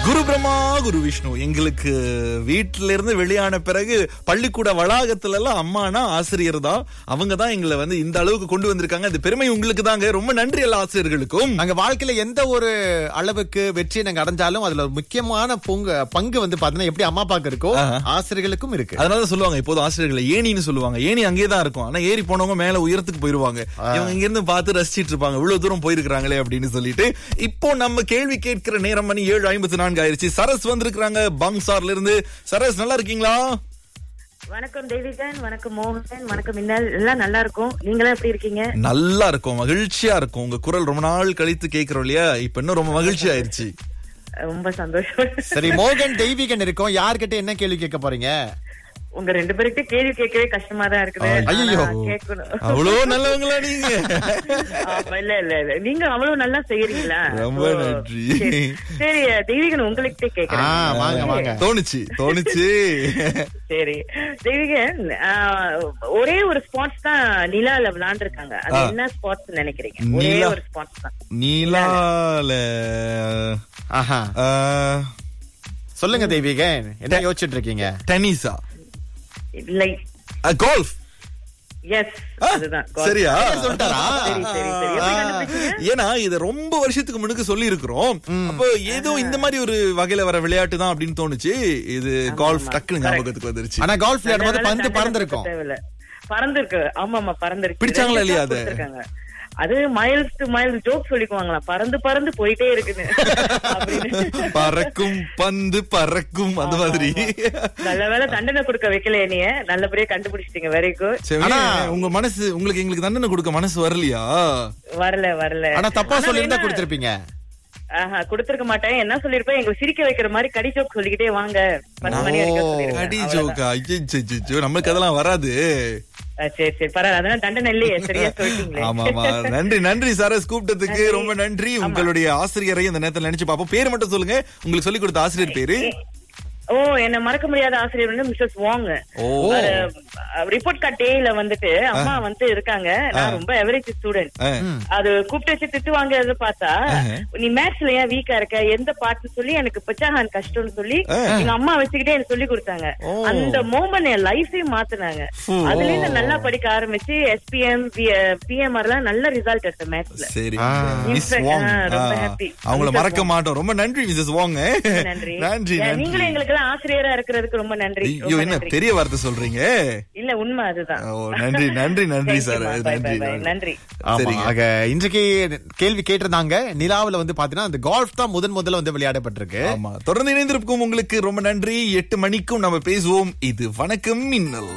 குரு பிரம்மா குரு விஷ்ணு எங்களுக்கு வீட்டில இருந்து வெளியான பிறகு பள்ளிக்கூட வளாகத்துல எல்லாம் அம்மானா ஆசிரியர் தான் அவங்க தான் எங்களை வந்து இந்த அளவுக்கு கொண்டு வந்திருக்காங்க அந்த பெருமை உங்களுக்கு தாங்க ரொம்ப நன்றி எல்லா ஆசிரியர்களுக்கும் நாங்க வாழ்க்கையில எந்த ஒரு அளவுக்கு வெற்றி நாங்க அடைஞ்சாலும் அதுல ஒரு முக்கியமான பங்கு பங்கு வந்து பாத்தீங்கன்னா எப்படி அம்மா அப்பாக்கு இருக்கோ ஆசிரியர்களுக்கும் இருக்கு அதனால தான் சொல்லுவாங்க இப்போது ஆசிரியர்களை ஏணின்னு சொல்லுவாங்க ஏணி அங்கேயே தான் இருக்கும் ஆனா ஏறி போனவங்க மேல உயரத்துக்கு போயிருவாங்க இவங்க இங்க இருந்து பார்த்து ரசிச்சிட்டு இருப்பாங்க இவ்வளவு தூரம் போயிருக்காங்களே அப்படின்னு சொல்லிட்டு இப்போ நம்ம கேள்வி கேட்கிற நேரம் மணி ஏழு ஐம்பத்தி நான்கு ஆயிருச்சு சரஸ் வந்திருக்காங்க பங்சார்ல இருந்து சரஸ் நல்லா இருக்கீங்களா வணக்கம் தேவிகன் வணக்கம் மோகன் வணக்கம் மின்னல் எல்லாம் நல்லா இருக்கும் நீங்களும் எப்படி இருக்கீங்க நல்லா இருக்கும் மகிழ்ச்சியா இருக்கும் உங்க குரல் ரொம்ப நாள் கழித்து கேக்குறோம் இல்லையா இப்ப இன்னும் ரொம்ப மகிழ்ச்சி ஆயிருச்சு ரொம்ப சந்தோஷம் சரி மோகன் தெய்வீகன் இருக்கோம் யார்கிட்ட என்ன கேள்வி கேட்க போறீங்க உங்க ரெண்டு பேருக்கு கேள்வி கேட்கவே கஷ்டமா தான் இருக்குது ஐயையோ. ஆனா கேட்கணும் அவ்வளவு நல்லவங்களா நீங்க ஆமா, இல்ல இல்ல இல்ல நீங்க அவ்வளவு நல்லா செய்யறீங்களா ரொம்ப So, நன்றி. சரி. சரி தெய்வீகன் உங்கள்கிட்ட ஆ கேக்குறேன் வாங்க வாங்க தோணுச்சு தோணுச்சு சரி தெய்வீகன் ஆ, ஒரே ஒரு ஸ்பாட்ஸ் தான் நிலால விளையாண்டுருக்காங்க அது என்ன ஸ்பாட்ஸ் நினைக்கிறீங்க ஒரே நிலா. ஒரு ஸ்பாட்ஸ் தான் நீலால ஆஹா ஆஹ், சொல்லுங்க தெய்வீகன் என்ன யோசிச்சுட்டு இருக்கீங்க டென்னிஸா இல்லை கோல்ஃப் எஸ் அதுதான் golf. சரியா சொல்லிட்டாரா? சரி சரி சரி எப்படி கண்டுபிடிச்சீங்க? ஏன்னா இது ரொம்ப வருஷத்துக்கு முன்னுக்கு சொல்லி இருக்கிறோம் அப்போ ஏதோ இந்த மாதிரி ஒரு வகையில வர விளையாட்டு தான் அப்படின்னு தோணுச்சு இது கோல்ஃப் டக்குனு ஞாபகத்துக்கு வந்துருச்சு ஆனா கால்ஃப் விளையாடும் போது அதனால பந்து தண்டனை பறந்திருக்கும் கொடுக்க தேவையில்ல. பறந்திருக்கு ஆமா ஆமா பறந்திருக்கு பிடிச்சாங்களா இல்லையா ரெண்டு அதை? shot கொடுத்திருக்காங்க. அது மைல்ஸ் டு மைல்ஸ் ஜோக் சொல்லிக்குவாங்களா பறந்து பறந்து போயிட்டே இருக்குன்னு அப்படின்னு பறக்கும் பந்து பறக்கும் அந்த மாதிரி நல்ல வேளை தண்டனை கொடுக்க வைக்கல என்னைய நல்லபடியா கண்டுபிடிச்சிட்டீங்க வெரி குட் சரி, ஆனா- உங்க மனசு உங்களுக்கு எங்களுக்கு தண்டனை கொடுக்க மனசு வரலையா வரல வரல ஆனா தப்பா சொல்லியிருந்தா வேணா- கொடுத்திருப்பீங்க ஆஹா, கொடுத்திருக்க மாட்டேன் என்ன சொல்லிருப்பேன் எங்களை சிரிக்க வைக்கிற மாதிரி கடி ஜோக் சொல்லிக்கிட்டே வாங்க பத்து மணி வரைக்கும் சொல்லிருக்கேன். அடி அவ்வளவுதான். ஜோக்கா ஐயோ நமக்கு அதெல்லாம் வராது ஆ, சரி சரி பரவாயில்ல அதெல்லாம் தண்டனை இல்லையே சரியா சொல்லிட்டீங்களே ஆமா ஆமா நன்றி நன்றி சரஸ் கூப்பிட்டதுக்கு ரொம்ப நன்றி உங்களுடைய ஆசிரியரை இந்த நேரத்துல நினைச்சு பாப்போம் பேர் மட்டும் சொல்லுங்க உங்களுக்கு சொல்லி கொடுத்த ஆசிரியர் பேரு ஓ என்ன மறக்க முடியாத ஆசிரியர் வந்து மிஸ்ஸஸ் வாங் ஓ ரிப்போர்ட் கார்ட் டேல வந்துட்டு அம்மா வந்து இருக்காங்க நான் ரொம்ப எவரேஜ் ஸ்டூடெண்ட் அஹ், அது கூப்பிட்டு வச்சு திட்டு வாங்குறது பார்த்தா நீ மேத்ஸ்ல ஏன் வீக்கா இருக்க எந்த பாட்டுன்னு சொல்லி எனக்கு பச்சாகான் கஷ்டம்னு சொல்லி எங்க அம்மா வச்சுக்கிட்டே எனக்கு சொல்லி கொடுத்தாங்க அந்த மோமெண்ட் என் லைஃபே மாத்துனாங்க அதுல இருந்து நல்லா படிக்க ஆரம்பிச்சு எஸ்பிஎம் பிஎம்ஆர் எல்லாம் நல்ல ரிசல்ட் எடுத்தேன் மேத்ஸ்ல சரி ஆ. மிஸ் In fact, வாங் ஆ, ரொம்ப ஆ, happy. அவங்கள Mrs. மறக்க Wong. மாட்டோம் ரொம்ப நன்றி மிஸ்ஸஸ் வாங்க நன்றி நன்றி ஏன், நன்றி நீங்களும் எங்களுக்கு எல்லாம் ஆசிரியரா இருக்கிறதுக்கு ரொம்ப நன்றி ஐயோ ரொம்ப என்ன நன்றி. பெரிய வார்த்தை சொல்றீங்க இல்ல உண்மை அதுதான் ஓ நன்றி நன்றி நன்றி Thank you, sir ma. Bye, நன்றி bye, bye. நன்றி ஆமா சரிங்க. ஆக இன்றைக்கு கேள்வி கேட்டிருந்தாங்க நிலாவுல வந்து பாத்தீங்கன்னா அந்த கால்ஃப் தான் முதன் முதல்ல வந்து விளையாடப்பட்டிருக்கு ஆமா தொடர்ந்து இணைந்திருக்கும் உங்களுக்கு ரொம்ப நன்றி எட்டு மணிக்கும் நம்ம பேசுவோம் இது வணக்கம் மின்னல்